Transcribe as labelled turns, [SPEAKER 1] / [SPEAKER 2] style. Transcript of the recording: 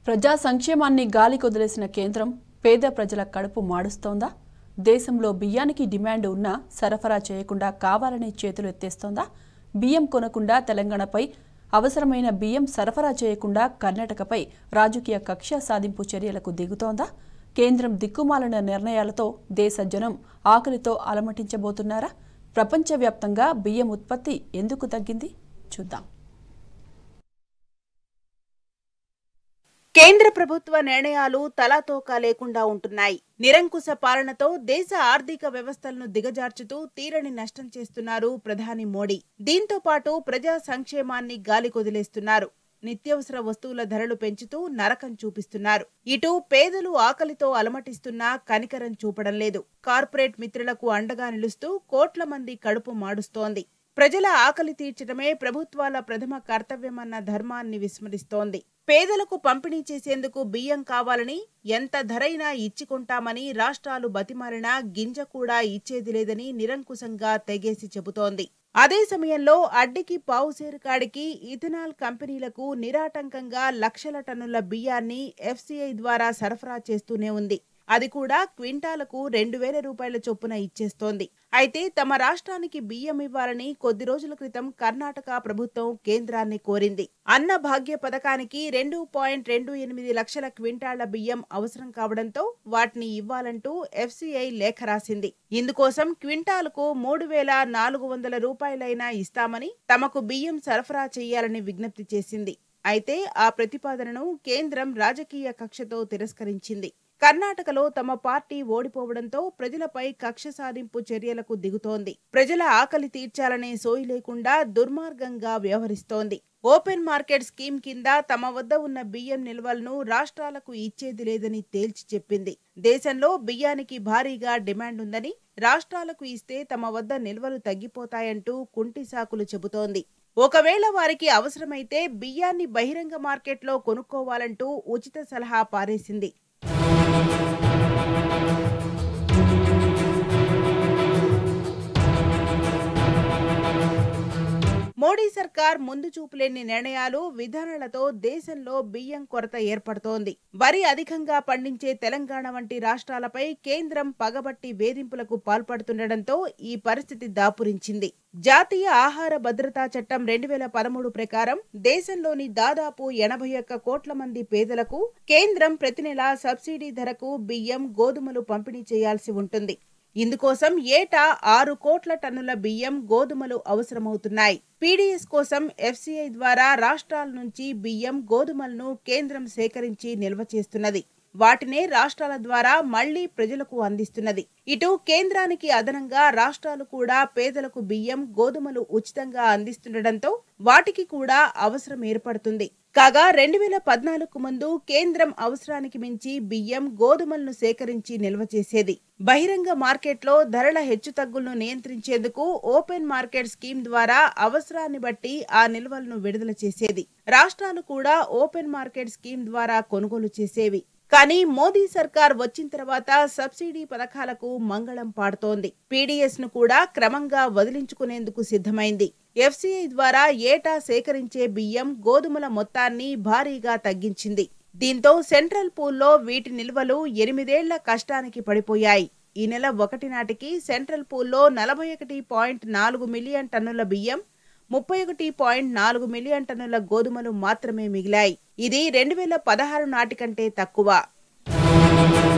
[SPEAKER 1] ప్రజా సంక్షేమాన్ని గాలికొదిలేసిన కేంద్రం పేద ప్రజల కడుపు మాడుస్తోందా దేశంలో బియ్యానికి డిమాండ్ ఉన్నా సరఫరా చేయకుండా కావాలని చేతులు ఎత్తేస్తోందా బియ్యం కొనకుండా తెలంగాణపై అవసరమైన బియ్యం సరఫరా చేయకుండా కర్ణాటకపై రాజకీయ కక్ష సాధింపు చర్యలకు దిగుతోందా కేంద్రం దిక్కుమాలిన నిర్ణయాలతో దేశ జనం ఆకలితో అలమటించబోతున్నారా ప్రపంచవ్యాప్తంగా బియ్యం ఉత్పత్తి ఎందుకు తగ్గింది చూద్దాం
[SPEAKER 2] కేంద్ర ప్రభుత్వ నిర్ణయాలు తలాతోకా లేకుండా ఉంటున్నాయి నిరంకుశ పాలనతో దేశ ఆర్థిక వ్యవస్థలను దిగజార్చుతూ తీరని నష్టం చేస్తున్నారు ప్రధాని మోడీ దీంతో పాటు ప్రజా సంక్షేమాన్ని గాలికొదిలేస్తున్నారు నిత్యావసర వస్తువుల ధరలు పెంచుతూ నరకం చూపిస్తున్నారు ఇటు పేదలు ఆకలితో అలమటిస్తున్నా కనికరం చూపడం లేదు కార్పొరేట్ మిత్రులకు అండగా నిలుస్తూ కోట్ల మంది కడుపు మాడుస్తోంది ప్రజల ఆకలి తీర్చడమే ప్రభుత్వాల ప్రథమ కర్తవ్యమన్న ధర్మాన్ని విస్మరిస్తోంది పేదలకు పంపిణీ చేసేందుకు బియ్యం కావాలని ఎంత ధరైనా ఇచ్చికొంటామని రాష్ట్రాలు బతిమాలినా గింజ కూడా ఇచ్చేది లేదని నిరంకుశంగా తెగేసి చెబుతోంది అదే సమయంలో అడ్డికి పావుసేరు కాడికి ఇథనాల్ కంపెనీలకు నిరాటంకంగా లక్షల టన్నుల బియ్యాన్ని ఎఫ్సీఐ ద్వారా సరఫరా చేస్తూనే ఉంది అది కూడా క్వింటాలకు రెండు వేల రూపాయల చొప్పున ఇచ్చేస్తోంది అయితే తమ రాష్ట్రానికి బియ్యం ఇవ్వాలని కొద్ది రోజుల క్రితం కర్ణాటక ప్రభుత్వం కేంద్రాన్ని కోరింది అన్న భాగ్య పథకానికి రెండు పాయింట్ రెండు ఎనిమిది లక్షల క్వింటాళ్ల బియ్యం అవసరం కావడంతో వాటిని ఇవ్వాలంటూ ఎఫ్సీఐ లేఖ రాసింది ఇందుకోసం క్వింటాలకు మూడు వేల నాలుగు వందల రూపాయలైనా ఇస్తామని తమకు బియ్యం సరఫరా చేయాలని విజ్ఞప్తి చేసింది అయితే ఆ ప్రతిపాదనను కేంద్రం రాజకీయ కక్షతో తిరస్కరించింది కర్ణాటకలో తమ పార్టీ ఓడిపోవడంతో ప్రజలపై కక్ష సాధింపు చర్యలకు దిగుతోంది ప్రజల ఆకలి తీర్చాలనే సోయి లేకుండా దుర్మార్గంగా వ్యవహరిస్తోంది ఓపెన్ మార్కెట్ స్కీమ్ కింద తమ వద్ద ఉన్న బియ్యం నిల్వలను రాష్ట్రాలకు ఇచ్చేది లేదని తేల్చి చెప్పింది దేశంలో బియ్యానికి భారీగా డిమాండ్ ఉందని రాష్ట్రాలకు ఇస్తే తమ వద్ద నిల్వలు తగ్గిపోతాయంటూ కుంటి సాకులు చెబుతోంది ఒకవేళ వారికి అవసరమైతే బియ్యాన్ని బహిరంగ మార్కెట్లో కొనుక్కోవాలంటూ ఉచిత సలహా పారేసింది మోడీ సర్కార్ ముందు చూపులేని నిర్ణయాలు విధానాలతో దేశంలో బియ్యం కొరత ఏర్పడుతోంది వరి అధికంగా పండించే తెలంగాణ వంటి రాష్ట్రాలపై కేంద్రం పగబట్టి వేధింపులకు పాల్పడుతుండటంతో ఈ పరిస్థితి దాపురించింది జాతీయ ఆహార భద్రతా చట్టం రెండు వేల పదమూడు ప్రకారం దేశంలోని దాదాపు ఎనభై ఒక్క కోట్ల మంది పేదలకు కేంద్రం ప్రతి నెలా సబ్సిడీ ధరకు బియ్యం గోధుమలు పంపిణీ చేయాల్సి ఉంటుంది ఇందుకోసం ఏటా ఆరు కోట్ల టన్నుల బియ్యం గోధుమలు అవసరమవుతున్నాయి పీడీఎస్ కోసం ఎఫ్సీఐ ద్వారా రాష్ట్రాల నుంచి బియ్యం గోధుమలను కేంద్రం సేకరించి నిల్వ చేస్తున్నది వాటినే రాష్ట్రాల ద్వారా మళ్లీ ప్రజలకు అందిస్తున్నది ఇటు కేంద్రానికి అదనంగా రాష్ట్రాలు కూడా పేదలకు బియ్యం గోధుమలు ఉచితంగా అందిస్తుండటంతో వాటికి కూడా అవసరం ఏర్పడుతుంది కాగా రెండు వేల పద్నాలుగు ముందు కేంద్రం అవసరానికి మించి బియ్యం గోధుమలను సేకరించి నిల్వ చేసేది బహిరంగ మార్కెట్లో ధరల హెచ్చుతగ్గులను నియంత్రించేందుకు ఓపెన్ మార్కెట్ స్కీమ్ ద్వారా అవసరాన్ని బట్టి ఆ నిల్వలను విడుదల చేసేది రాష్ట్రాలు కూడా ఓపెన్ మార్కెట్ స్కీమ్ ద్వారా కొనుగోలు చేసేవి కానీ మోదీ సర్కార్ వచ్చిన తర్వాత సబ్సిడీ పథకాలకు మంగళం పాడుతోంది పీడీఎస్ ను కూడా క్రమంగా వదిలించుకునేందుకు సిద్ధమైంది ఎఫ్సీఐ ద్వారా ఏటా సేకరించే బియ్యం గోధుమల మొత్తాన్ని భారీగా తగ్గించింది దీంతో సెంట్రల్ పూల్లో వీటి నిల్వలు ఎనిమిదేళ్ల కష్టానికి పడిపోయాయి ఈ నెల ఒకటి నాటికి సెంట్రల్ పూల్లో నలభై ఒకటి పాయింట్ నాలుగు మిలియన్ టన్నుల బియ్యం ముప్పై ఒకటి పాయింట్ నాలుగు మిలియన్ టన్నుల గోధుమలు మాత్రమే మిగిలాయి ఇది రెండు వేల పదహారు నాటి కంటే తక్కువ